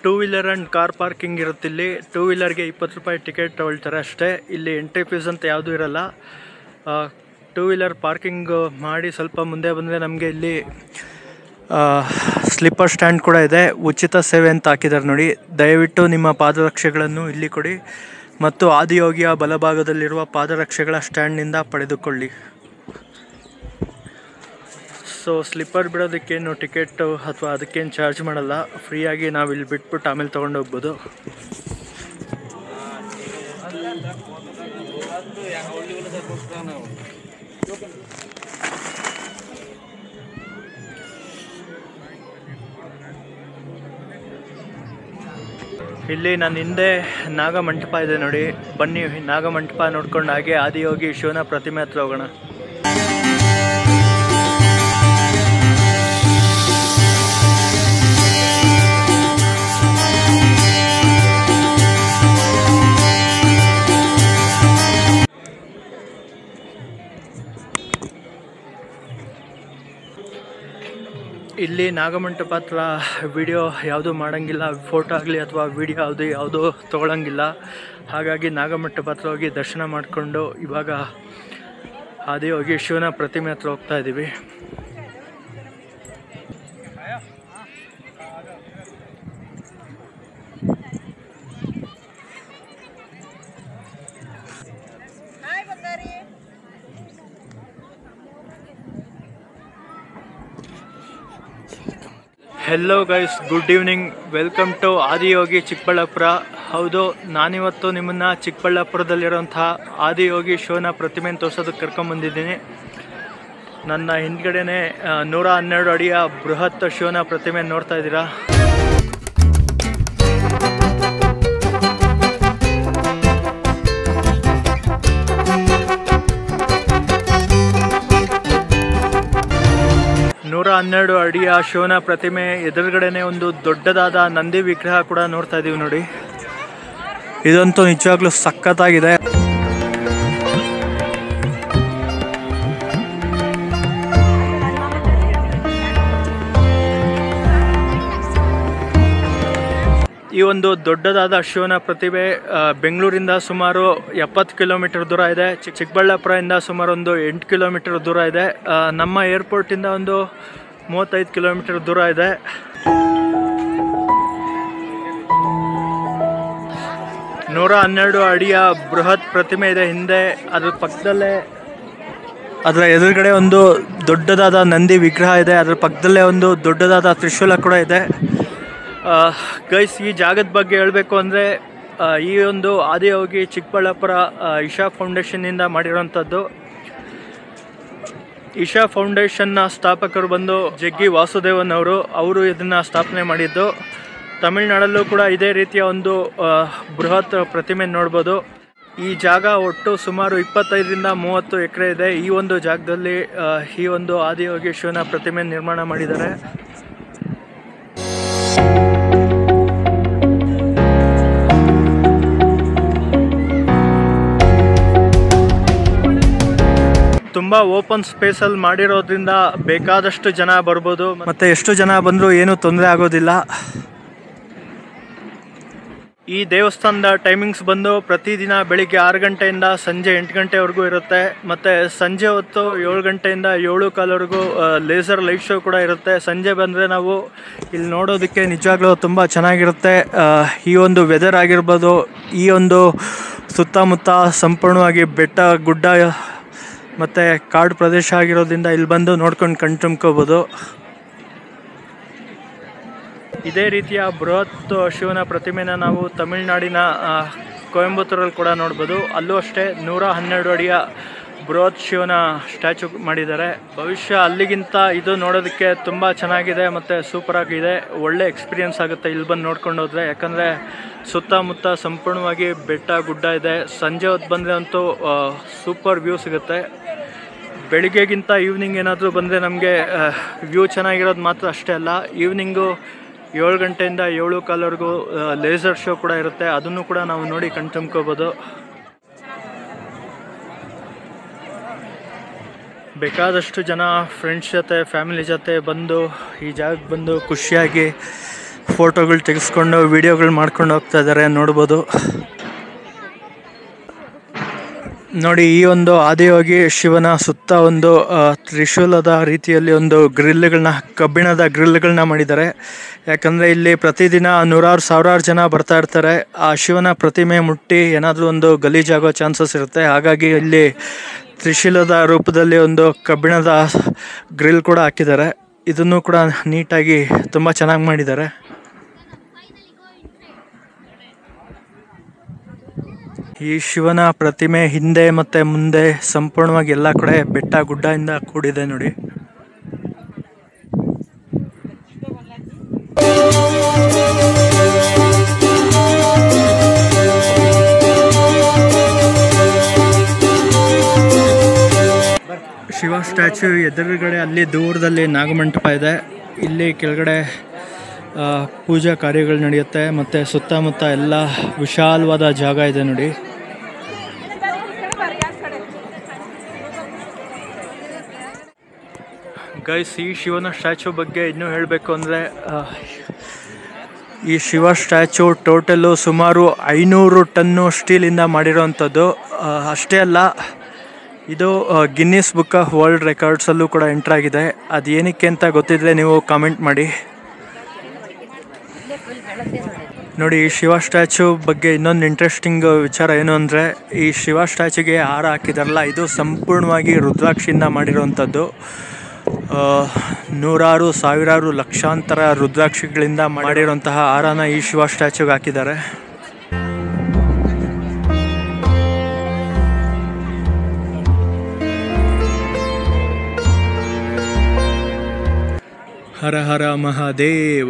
two wheeler and car parking ಇರುತ್ತೆ ಇಲ್ಲಿ two ವೀಲರ್ಗೆ ಇಪ್ಪತ್ತು ರೂಪಾಯಿ ಟಿಕೆಟ್ ತಗೊಳ್ತಾರೆ ಅಷ್ಟೇ ಇಲ್ಲಿ ಎಂಟ್ರಿ ಫೀಸ್ ಅಂತ ಯಾವುದೂ ಇರಲ್ಲ ಟೂ ವೀಲರ್ ಪಾರ್ಕಿಂಗ್ ಮಾಡಿ ಸ್ವಲ್ಪ ಮುಂದೆ ಬಂದರೆ ನಮಗೆ ಇಲ್ಲಿ ಸ್ಲಿಪ್ಪರ್ ಸ್ಟ್ಯಾಂಡ್ ಕೂಡ ಇದೆ ಉಚಿತ ಸೇವೆ ಅಂತ ಹಾಕಿದ್ದಾರೆ ನೋಡಿ ದಯವಿಟ್ಟು ನಿಮ್ಮ ಪಾದರಕ್ಷೆಗಳನ್ನು ಇಲ್ಲಿ ಕೊಡಿ ಮತ್ತು ಆದಿಯೋಗಿಯ ಬಲಭಾಗದಲ್ಲಿರುವ ಪಾದರಕ್ಷೆಗಳ ಸ್ಟ್ಯಾಂಡ್ನಿಂದ ಪಡೆದುಕೊಳ್ಳಿ ಸೊ ಸ್ಲಿಪ್ಪರ್ ಬಿಡೋದಕ್ಕೇನು ಟಿಕೆಟ್ ಅಥವಾ ಅದಕ್ಕೇನು ಚಾರ್ಜ್ ಮಾಡಲ್ಲ ಫ್ರೀಯಾಗಿ ನಾವು ಇಲ್ಲಿ ಬಿಟ್ಬಿಟ್ಟು ಆಮೇಲೆ ತೊಗೊಂಡು ಹೋಗ್ಬೋದು ಇಲ್ಲಿ ನನ್ನ ಹಿಂದೆ ನಾಗಮಂಟಪ ಇದೆ ನೋಡಿ ಬನ್ನಿ ನಾಗಮಂಟಪ ನೋಡ್ಕೊಂಡು ಹಾಗೆ ಆದಿಯೋಗಿ ಶಿವನ ಪ್ರತಿಮೆ ಹತ್ರ ಹೋಗೋಣ ಇಲ್ಲಿ ನಾಗಮಂಟಪ ಹತ್ರ ವಿಡಿಯೋ ಯಾವುದೂ ಮಾಡೋಂಗಿಲ್ಲ ಫೋಟೋ ಆಗಲಿ ಅಥವಾ ವಿಡಿಯೋ ಯಾವುದು ಯಾವುದೂ ತೊಗೊಳಂಗಿಲ್ಲ ಹಾಗಾಗಿ ನಾಗಮಂಟಪ ಹತ್ರ ಹೋಗಿ ದರ್ಶನ ಮಾಡಿಕೊಂಡು ಇವಾಗ ಅದೇ ಹೋಗಿ ಶಿವನ ಪ್ರತಿಮೆ ಹತ್ರ ಹೋಗ್ತಾ ಇದ್ದೀವಿ hello guys good evening welcome to Adiyogi Chikkaballapura ಹೌದು ನಾನಿವತ್ತು ನಿಮ್ಮನ್ನು ಚಿಕ್ಕಬಳ್ಳಾಪುರದಲ್ಲಿರೋಂತಹ ಆದಿಯೋಗಿ ಶಿವನ ಪ್ರತಿಮೆನ ತೋರ್ಸೋದಕ್ಕೆ ಕರ್ಕೊಂಬಂದಿದ್ದೀನಿ ನನ್ನ ಹಿಂದ್ಗಡೆನೆ ಆ, ನೂರ ಹನ್ನೆರಡು ಅಡಿಯ ಬೃಹತ್ ಶಿವನ ಪ್ರತಿಮೆ ನೋಡ್ತಾ ಇದ್ದೀರಾ ನೂರ ಹನ್ನೆರಡು ಅಡಿಯ ಶಿವನ ಪ್ರತಿಮೆ ಎದುರುಗಡೆನೆ ಒಂದು ದೊಡ್ಡದಾದ ನಂದಿ ವಿಗ್ರಹ ಕೂಡ ನೋಡ್ತಾ ಇದೀವಿ ನೋಡಿ ಇದಂತೂ ನಿಜವಾಗ್ಲೂ ಸಖತ್ತಾಗಿದೆ ಈ ಒಂದು ದೊಡ್ಡದಾದ ಶಿವನ ಪ್ರತಿಮೆ ಆ, ಬೆಂಗಳೂರಿಂದ ಸುಮಾರು ಎಪ್ಪತ್ತು ಕಿಲೋಮೀಟರ್ ದೂರ ಇದೆ ಚಿಕ್ ಚಿಕ್ಕಬಳ್ಳಾಪುರದಿಂದ ಸುಮಾರು ಒಂದು ಎಂಟು ಕಿಲೋಮೀಟರ್ ದೂರ ಇದೆ ಆ, ನಮ್ಮ ಏರ್ಪೋರ್ಟಿಂದ ಒಂದು ಮೂವತ್ತೈದು ಕಿಲೋಮೀಟರ್ ದೂರ ಇದೆ ನೂರ ಹನ್ನೆರಡು ಅಡಿಯ ಬೃಹತ್ ಪ್ರತಿಮೆ ಇದೆ ಹಿಂದೆ ಅದ್ರ ಪಕ್ಕದಲ್ಲೇ ಅದರ ಎದುರುಗಡೆ ಒಂದು ದೊಡ್ಡದಾದ ನಂದಿ ವಿಗ್ರಹ ಇದೆ ಅದರ ಪಕ್ಕದಲ್ಲೇ ಒಂದು ದೊಡ್ಡದಾದ ತ್ರಿಶೂಲ ಕೂಡ ಇದೆ ಗೈಸ್ ಈ ಜಾಗದ ಬಗ್ಗೆ ಹೇಳಬೇಕು ಅಂದರೆ ಈ ಒಂದು ಆದಿಯೋಗಿ ಚಿಕ್ಕಬಳ್ಳಾಪುರ ಆ, ಇಶಾ ಫೌಂಡೇಶನ್ನಿಂದ ಮಾಡಿರೋಂಥದ್ದು ಇಶಾ ಫೌಂಡೇಶನ್ನ ಸ್ಥಾಪಕರು ಬಂದು ಜಗ್ಗಿ ವಾಸುದೇವನ್ ಅವರು ಅವರು ಇದನ್ನು ಸ್ಥಾಪನೆ ಮಾಡಿದ್ದು ತಮಿಳ್ನಾಡಲ್ಲೂ ಕೂಡ ಇದೇ ರೀತಿಯ ಒಂದು ಆ, ಬೃಹತ್ ಪ್ರತಿಮೆ ನೋಡ್ಬೋದು ಈ ಜಾಗ ಒಟ್ಟು ಸುಮಾರು ಇಪ್ಪತ್ತೈದರಿಂದ ಮೂವತ್ತು ಎಕರೆ ಇದೆ ಈ ಒಂದು ಜಾಗದಲ್ಲಿ ಆ, ಈ ಒಂದು ಆದಿಯೋಗಿ ಶಿವನ ಪ್ರತಿಮೆ ನಿರ್ಮಾಣ ಮಾಡಿದ್ದಾರೆ ತುಂಬಾ ಓಪನ್ ಸ್ಪೇಸ್ ಅಲ್ಲಿ ಮಾಡಿರೋದ್ರಿಂದ ಬೇಕಾದಷ್ಟು ಜನ ಬರ್ಬೋದು ಮತ್ತೆ ಎಷ್ಟು ಜನ ಬಂದರೂ ಏನು ತೊಂದರೆ ಆಗೋದಿಲ್ಲ ಈ ದೇವಸ್ಥಾನದ ಟೈಮಿಂಗ್ಸ್ ಬಂದು ಪ್ರತಿದಿನ ಬೆಳಿಗ್ಗೆ ಆರು ಗಂಟೆಯಿಂದ ಸಂಜೆ ಎಂಟು ಗಂಟೆವರೆಗೂ ಇರುತ್ತೆ ಮತ್ತು ಸಂಜೆ ಹೊತ್ತು ಏಳು ಗಂಟೆಯಿಂದ ಏಳು ಕಾಲವರೆಗೂ ಲೇಸರ್ ಲೈಟ್ ಶೋ ಕೂಡ ಇರುತ್ತೆ ಸಂಜೆ ಬಂದರೆ ನಾವು ಇಲ್ಲಿ ನೋಡೋದಕ್ಕೆ ನಿಜವಾಗ್ಲೂ ತುಂಬ ಚೆನ್ನಾಗಿರುತ್ತೆ ಆ, ಈ ಒಂದು ವೆದರ್ ಆಗಿರ್ಬೋದು ಈ ಒಂದು ಸುತ್ತಮುತ್ತ ಸಂಪೂರ್ಣವಾಗಿ ಬೆಟ್ಟ ಗುಡ್ಡ ಮತ್ತು ಕಾಡು ಪ್ರದೇಶ ಆಗಿರೋದ್ರಿಂದ ಇಲ್ಲಿ ಬಂದು ನೋಡ್ಕೊಂಡು ಕಣ್ ತುಂಬ್ಕೋಬೋದು ಇದೇ ರೀತಿಯ ಬೃಹತ್ ಶಿವನ ಪ್ರತಿಮೆನ ನಾವು ತಮಿಳುನಾಡಿನ ಆ, ಕೊಯಂಬತ್ತೂರಲ್ಲಿ ಕೂಡ ನೋಡ್ಬೋದು ಅಲ್ಲೂ ಅಷ್ಟೇ ನೂರ ಹನ್ನೆರಡು ಅಡಿಯ ಬೃಹತ್ ಶಿವನ ಸ್ಟ್ಯಾಚು ಮಾಡಿದ್ದಾರೆ ಭವಿಷ್ಯ ಅಲ್ಲಿಗಿಂತ ಇದು ನೋಡೋದಕ್ಕೆ ತುಂಬ ಚೆನ್ನಾಗಿದೆ ಮತ್ತು ಸೂಪರ್ ಆಗಿದೆ ಒಳ್ಳೆ ಎಕ್ಸ್ಪೀರಿಯನ್ಸ್ ಆಗುತ್ತೆ ಇಲ್ಲಿ ಬಂದು ನೋಡ್ಕೊಂಡು ಹೋದ್ರೆ ಯಾಕಂದರೆ ಸುತ್ತಮುತ್ತ ಸಂಪೂರ್ಣವಾಗಿ ಬೆಟ್ಟ ಗುಡ್ಡ ಇದೆ ಸಂಜೆ ಹೊತ್ತು ಬಂದರೆ ಅಂತೂ ಸೂಪರ್ ವ್ಯೂ ಸಿಗುತ್ತೆ ಬೆಳಿಗ್ಗೆಗಿಂತ ಈವ್ನಿಂಗ್ ಏನಾದರೂ ಬಂದರೆ ನಮಗೆ ವ್ಯೂ ಚೆನ್ನಾಗಿರೋದು ಮಾತ್ರ ಅಷ್ಟೇ ಅಲ್ಲ ಈವ್ನಿಂಗು ಏಳು ಗಂಟೆಯಿಂದ ಏಳು ಕಾಲವರೆಗೂ ಲೇಸರ್ ಶೋ ಕೂಡ ಇರುತ್ತೆ ಅದನ್ನು ಕೂಡ ನಾವು ನೋಡಿ ಕಣ್ತುಂಬ್ಕೋಬೋದು ಬೇಕಾದಷ್ಟು ಜನ ಫ್ರೆಂಡ್ಸ್ ಜೊತೆ ಫ್ಯಾಮಿಲಿ ಜೊತೆ ಬಂದು ಈ ಜಾಗಕ್ಕೆ ಬಂದು ಖುಷಿಯಾಗಿ ಫೋಟೋಗಳು ತೆಗೆಸ್ಕೊಂಡು ವಿಡಿಯೋಗಳು ಮಾಡ್ಕೊಂಡು ಹೋಗ್ತಾ ಇದ್ದಾರೆ ನೋಡ್ಬೋದು ನೋಡಿ ಈ ಒಂದು ಆದಿಯೋಗಿ ಶಿವನ ಸುತ್ತ ಒಂದು ಆ, ತ್ರಿಶೂಲದ ರೀತಿಯಲ್ಲಿ ಒಂದು ಗ್ರಿಲ್ಗಳನ್ನ ಕಬ್ಬಿಣದ ಗ್ರಿಲ್ಗಳನ್ನ ಮಾಡಿದ್ದಾರೆ ಯಾಕಂದರೆ ಇಲ್ಲಿ ಪ್ರತಿದಿನ ನೂರಾರು ಸಾವಿರಾರು ಜನ ಬರ್ತಾ ಇರ್ತಾರೆ ಆ ಶಿವನ ಪ್ರತಿಮೆ ಮುಟ್ಟಿ ಏನಾದರೂ ಒಂದು ಗಲೀಜಾಗೋ ಚಾನ್ಸಸ್ ಇರುತ್ತೆ ಹಾಗಾಗಿ ಇಲ್ಲಿ ತ್ರಿಶೂಲದ ರೂಪದಲ್ಲಿ ಒಂದು ಕಬ್ಬಿಣದ ಗ್ರಿಲ್ ಕೂಡ ಹಾಕಿದ್ದಾರೆ ಇದನ್ನು ಕೂಡ ನೀಟಾಗಿ ತುಂಬ ಚೆನ್ನಾಗಿ ಮಾಡಿದ್ದಾರೆ ಈ ಶಿವನ ಪ್ರತಿಮೆ ಹಿಂದೆ ಮತ್ತೆ ಮುಂದೆ ಸಂಪೂರ್ಣವಾಗಿ ಎಲ್ಲ ಕಡೆ ಬೆಟ್ಟ ಗುಡ್ಡದಿಂದ ಕೂಡಿದೆ ನೋಡಿ ಶಿವ ಸ್ಟ್ಯಾಚು ಎದುರುಗಡೆ ಅಲ್ಲಿ ದೂರದಲ್ಲಿ ನಾಗಮಂಟಪ ಇದೆ ಇಲ್ಲಿ ಕೆಳಗಡೆ ಆ, ಪೂಜಾ ಕಾರ್ಯಗಳು ನಡೆಯುತ್ತೆ ಮತ್ತು ಸುತ್ತಮುತ್ತ ಎಲ್ಲ ವಿಶಾಲವಾದ ಜಾಗ ಇದೆ ನೋಡಿ ಗೈಸ್ ಈ ಶಿವನ ಸ್ಟ್ಯಾಚು ಬಗ್ಗೆ ಇನ್ನೂ ಹೇಳಬೇಕು ಅಂದರೆ ಈ ಶಿವ ಸ್ಟ್ಯಾಚು ಟೋಟಲು ಸುಮಾರು ಐನೂರು ಟನ್ನು ಸ್ಟೀಲಿಂದ ಮಾಡಿರೋವಂಥದ್ದು ಆ, ಅಷ್ಟೇ ಅಲ್ಲ ಇದು ಗಿನ್ನಿಸ್ ಬುಕ್ ಆಫ್ ವರ್ಲ್ಡ್ ರೆಕಾರ್ಡ್ಸಲ್ಲೂ ಕೂಡ ಎಂಟ್ರ್ ಆಗಿದೆ ಅದು ಏನಕ್ಕೆ ಅಂತ ಗೊತ್ತಿದ್ರೆ ನೀವು ಕಾಮೆಂಟ್ ಮಾಡಿ ನೋಡಿ ಈ ಶಿವ ಸ್ಟ್ಯಾಚು ಬಗ್ಗೆ ಇನ್ನೊಂದು ಇಂಟ್ರೆಸ್ಟಿಂಗ್ ವಿಚಾರ ಏನು ಅಂದರೆ ಈ ಶಿವ ಸ್ಟ್ಯಾಚುಗೆ ಹಾರ ಹಾಕಿದಾರಲ್ಲ ಇದು ಸಂಪೂರ್ಣವಾಗಿ ರುದ್ರಾಕ್ಷಿಯಿಂದ ಮಾಡಿರುವಂಥದ್ದು ಆ, ನೂರಾರು ಸಾವಿರಾರು ಲಕ್ಷಾಂತರ ರುದ್ರಾಕ್ಷಿಗಳಿಂದ ಮಾಡಿರುವಂತಹ ಹಾರನ ಈ ಶಿವ ಸ್ಟ್ಯಾಚುಗೆ ಹಾಕಿದ್ದಾರೆ ಹರ ಹರ ಮಹಾದೇವ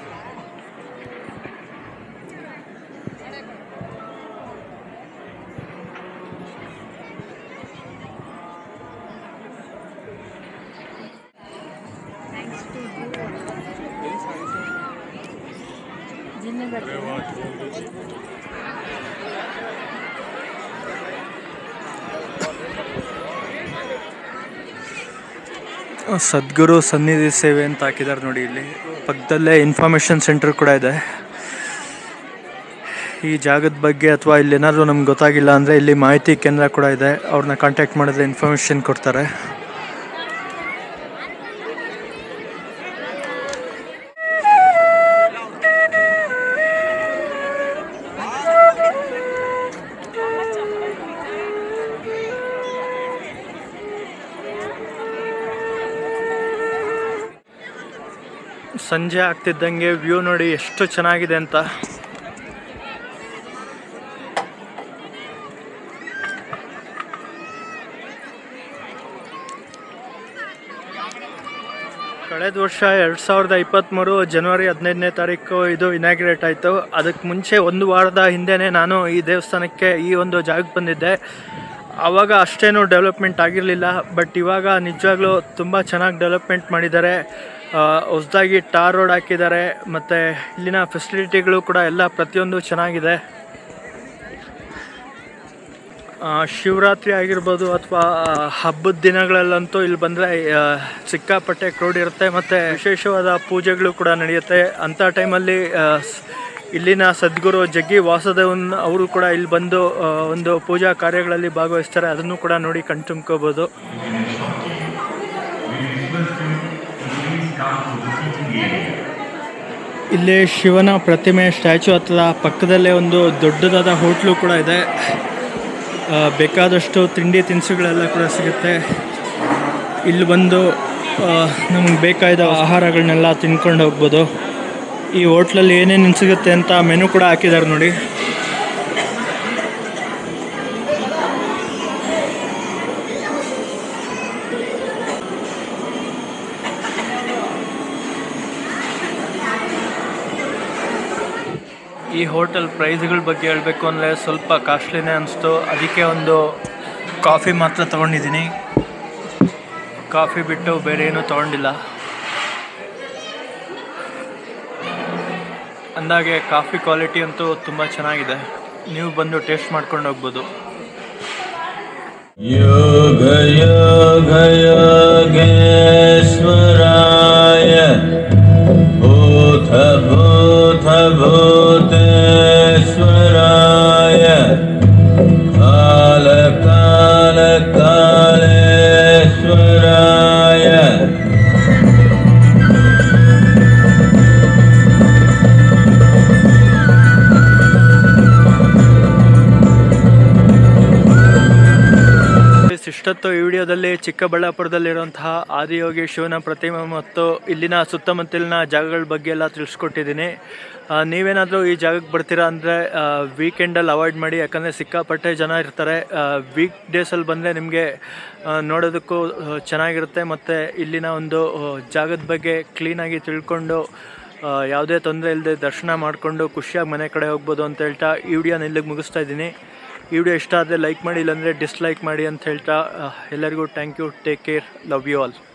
ಸದ್ಗುರು ಸನ್ನಿಧಿ ಸೇವೆ ಅಂತ ಹಾಕಿದ್ದಾರೆ ನೋಡಿ ಇಲ್ಲಿ ಪಕ್ಕದಲ್ಲೇ ಇನ್ಫಾರ್ಮೇಷನ್ ಸೆಂಟರ್ ಕೂಡ ಇದೆ ಈ ಜಾಗದ ಬಗ್ಗೆ ಅಥವಾ ಇಲ್ಲಿ ಏನಾದರೂ ನಮ್ಗೆ ಗೊತ್ತಾಗಿಲ್ಲ ಅಂದರೆ ಇಲ್ಲಿ ಮಾಹಿತಿ ಕೇಂದ್ರ ಕೂಡ ಇದೆ ಅವ್ರನ್ನ ಕಾಂಟ್ಯಾಕ್ಟ್ ಮಾಡಿದ್ರೆ ಇನ್ಫಾರ್ಮೇಷನ್ ಕೊಡ್ತಾರೆ ಸಂಜೆ ಆಗ್ತಿದ್ದಂಗೆ ವ್ಯೂ ನೋಡಿ ಎಷ್ಟು ಚೆನ್ನಾಗಿದೆ ಅಂತ ಕಳೆದ ವರ್ಷ ಎರಡು ಸಾವಿರದ ಇಪ್ಪತ್ತ್ಮೂರು ಜನವರಿ ಹದಿನೈದನೇ ತಾರೀಕು ಇದು ಇನಾಗ್ರೇಟ್ ಆಯಿತು ಅದಕ್ಕೆ ಮುಂಚೆ ಒಂದು ವಾರದ ಹಿಂದೆನೇ ನಾನು ಈ ದೇವಸ್ಥಾನಕ್ಕೆ ಈ ಒಂದು ಜಾಗಕ್ಕೆ ಬಂದಿದ್ದೆ ಆವಾಗ ಅಷ್ಟೇನು ಡೆವಲಪ್ಮೆಂಟ್ ಆಗಿರಲಿಲ್ಲ ಬಟ್ ಇವಾಗ ನಿಜವಾಗ್ಲೂ ತುಂಬ ಚೆನ್ನಾಗಿ ಡೆವಲಪ್ಮೆಂಟ್ ಮಾಡಿದ್ದಾರೆ ಹೊಸದಾಗಿ ಟಾರ್ ರೋಡ್ ಹಾಕಿದ್ದಾರೆ ಮತ್ತು ಇಲ್ಲಿನ ಫೆಸಿಲಿಟಿಗಳು ಕೂಡ ಎಲ್ಲ ಪ್ರತಿಯೊಂದು ಚೆನ್ನಾಗಿದೆ ಆ, ಶಿವರಾತ್ರಿ ಆಗಿರ್ಬೋದು ಅಥವಾ ಹಬ್ಬದ ದಿನಗಳಲ್ಲಂತೂ ಇಲ್ಲಿ ಬಂದರೆ ಸಿಕ್ಕಾಪಟ್ಟೆ ಕ್ರೌಡ್ ಇರುತ್ತೆ ಮತ್ತು ವಿಶೇಷವಾದ ಪೂಜೆಗಳು ಕೂಡ ನಡೆಯುತ್ತೆ ಅಂಥ ಟೈಮಲ್ಲಿ ಆ, ಸ್- ಇಲ್ಲಿನ ಸದ್ಗುರು ಜಗ್ಗಿ ವಾಸುದೇವನ್ ಅವರು ಕೂಡ ಇಲ್ಲಿ ಬಂದು ಆ, ಒಂದು ಪೂಜಾ ಕಾರ್ಯಗಳಲ್ಲಿ ಭಾಗವಹಿಸ್ತಾರೆ ಅದನ್ನು ಕೂಡ ನೋಡಿ ಕಣ್ತುಂಬ್ಕೋಬೋದು ಇಲ್ಲಿ ಶಿವನ ಪ್ರತಿಮೆ ಸ್ಟ್ಯಾಚು ಹತ್ರ ಪಕ್ಕದಲ್ಲೇ ಒಂದು ದೊಡ್ಡದಾದ ಹೋಟ್ಲು ಕೂಡ ಇದೆ ಆ, ಬೇಕಾದಷ್ಟು ತಿಂಡಿ ತಿನಿಸುಗಳೆಲ್ಲ ಕೂಡ ಸಿಗುತ್ತೆ ಇಲ್ಲಿ ಬಂದು ನಮ್ಗೆ ಬೇಕಾದ ಆಹಾರಗಳನ್ನೆಲ್ಲ ತಿನ್ಕೊಂಡು ಹೋಗ್ಬೋದು ಈ ಹೋಟ್ಲಲ್ಲಿ ಏನೇನು ಸಿಗುತ್ತೆ ಅಂತ ಮೆನು ಕೂಡ ಹಾಕಿದ್ದಾರೆ ನೋಡಿ ಈ ಹೋಟೆಲ್ ಪ್ರೈಸ್ಗಳ ಬಗ್ಗೆ ಹೇಳಬೇಕು ಅಂದರೆ ಸ್ವಲ್ಪ ಕಾಸ್ಟ್ಲಿನೇ ಅನಿಸ್ತು ಅದಕ್ಕೆ ಒಂದು ಕಾಫಿ ಮಾತ್ರ ತೊಗೊಂಡಿದ್ದೀನಿ ಕಾಫಿ ಬಿಟ್ಟು ಬೇರೆ ಏನೂ ತೊಗೊಂಡಿಲ್ಲ ಅಂದಾಗೆ ಕಾಫಿ ಕ್ವಾಲಿಟಿ ಅಂತೂ ತುಂಬ ಚೆನ್ನಾಗಿದೆ ನೀವು ಬಂದು ಟೇಸ್ಟ್ ಮಾಡ್ಕೊಂಡು ಹೋಗ್ಬೋದು योगयोगयोगेश्वराय भूतभूतभव्यये ವಿಡಿಯೋದಲ್ಲಿ ಚಿಕ್ಕಬಳ್ಳಾಪುರದಲ್ಲಿರುವಂತಹ ಆದಿಯೋಗಿ ಶಿವನ ಪ್ರತಿಮೆ ಮತ್ತು ಇಲ್ಲಿನ ಸುತ್ತಮುತ್ತಲಿನ ಜಾಗಗಳ ಬಗ್ಗೆ ಎಲ್ಲ ತಿಳಿಸ್ಕೊಟ್ಟಿದ್ದೀನಿ ಆ, ನೀವೇನಾದರೂ ಈ ಜಾಗಕ್ಕೆ ಬರ್ತೀರಾ ಅಂದರೆ ವೀಕೆಂಡಲ್ಲಿ ಅವಾಯ್ಡ್ ಮಾಡಿ ಯಾಕಂದರೆ ಸಿಕ್ಕಾಪಟ್ಟೆ ಜನ ಇರ್ತಾರೆ ವೀಕ್ ಡೇಸಲ್ಲಿ ಬಂದರೆ ನಿಮಗೆ ನೋಡೋದಕ್ಕೂ ಆ, ಚೆನ್ನಾಗಿರುತ್ತೆ ಮತ್ತು ಇಲ್ಲಿನ ಒಂದು ಆ, ಜಾಗದ ಬಗ್ಗೆ ಕ್ಲೀನಾಗಿ ತಿಳ್ಕೊಂಡು ಆ, ಯಾವುದೇ ತೊಂದರೆ ಇಲ್ಲದೆ ದರ್ಶನ ಮಾಡಿಕೊಂಡು ಖುಷಿಯಾಗಿ ಮನೆ ಕಡೆ ಹೋಗ್ಬೋದು ಅಂತ ಹೇಳ್ತಾ ಈ ವಿಡಿಯೋನ ಇಲ್ಲಿಗೆ ಮುಗಿಸ್ತಾ ಇದ್ದೀನಿ ಈ ವಿಡಿಯೋ ಇಷ್ಟ ಆದರೆ ಲೈಕ್ ಮಾಡಿ ಇಲ್ಲಾಂದರೆ ಡಿಸ್ಲೈಕ್ ಮಾಡಿ ಅಂತ ಹೇಳ್ತಾ ಆ, ಎಲ್ಲರಿಗೂ thank you take care love you all